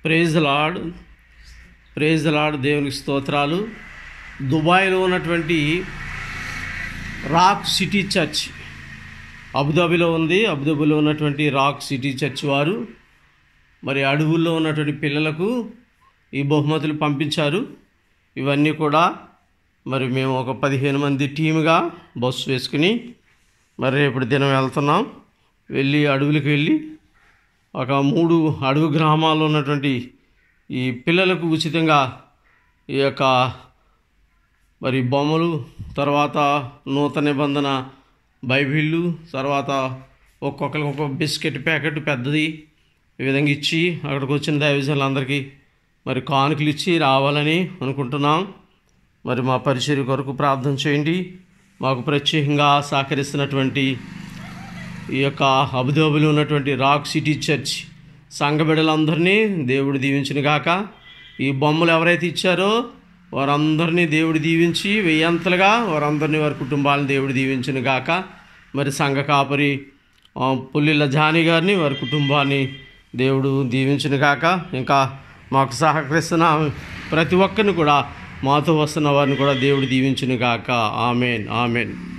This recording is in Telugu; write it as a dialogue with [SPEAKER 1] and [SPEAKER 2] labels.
[SPEAKER 1] ప్రేజ్ లార్డ్ ప్రేజ్ లార్డ్ దేవునికి స్తోత్రాలు దుబాయ్లో ఉన్నటువంటి రాక్ సిటీ చర్చ్ అబుదాబిలో ఉంది అబుదాబిలో ఉన్నటువంటి రాక్ సిటీ చర్చ్ వారు మరి అడవుల్లో ఉన్నటువంటి పిల్లలకు ఈ బహుమతులు పంపించారు ఇవన్నీ కూడా మరి మేము ఒక పదిహేను మంది టీముగా బస్సు వేసుకుని మరి రేపటి దినం వెళ్తున్నాం వెళ్ళి అడవులకు వెళ్ళి ఒక మూడు అడవి గ్రామాల్లో ఉన్నటువంటి ఈ పిల్లలకు ఉచితంగా ఈ యొక్క మరి బొమ్మలు తర్వాత నూతన నిబంధన బైబిళ్ళు తర్వాత ఒక్కొక్కరికి ఒక్కొక్క బిస్కెట్ ప్యాకెట్ పెద్దది ఈ విధంగా ఇచ్చి అక్కడికి వచ్చిన దైవజనులందరికీ మరి కానుకలు ఇచ్చి రావాలని అనుకుంటున్నాం మరి మా పరిచర్య కొరకు ప్రార్థన చేయండి మాకు ప్రత్యేకంగా సహకరిస్తున్నటువంటి ఈ యొక్క అబుదాబులో ఉన్నటువంటి రాక్ సిటీ చర్చ్ సంఘ బిడ్డలందరినీ దేవుడు దీవించిన గాక ఈ బొమ్మలు ఎవరైతే ఇచ్చారో వారందరినీ దేవుడు దీవించి వెయ్యంతలుగా వారందరినీ వారి కుటుంబాలను దేవుడు దీవించిన గాక మరి సంఘ కాపరి ఆ, పుల్లిల జాని గారిని వారి కుటుంబాన్ని దేవుడు దీవించిన గాక ఇంకా మాకు సహకరిస్తున్న ప్రతి ఒక్కరిని కూడా మాతో వస్తున్న వారిని కూడా దేవుడు దీవించిన గాక ఆమెన్ ఆమెన్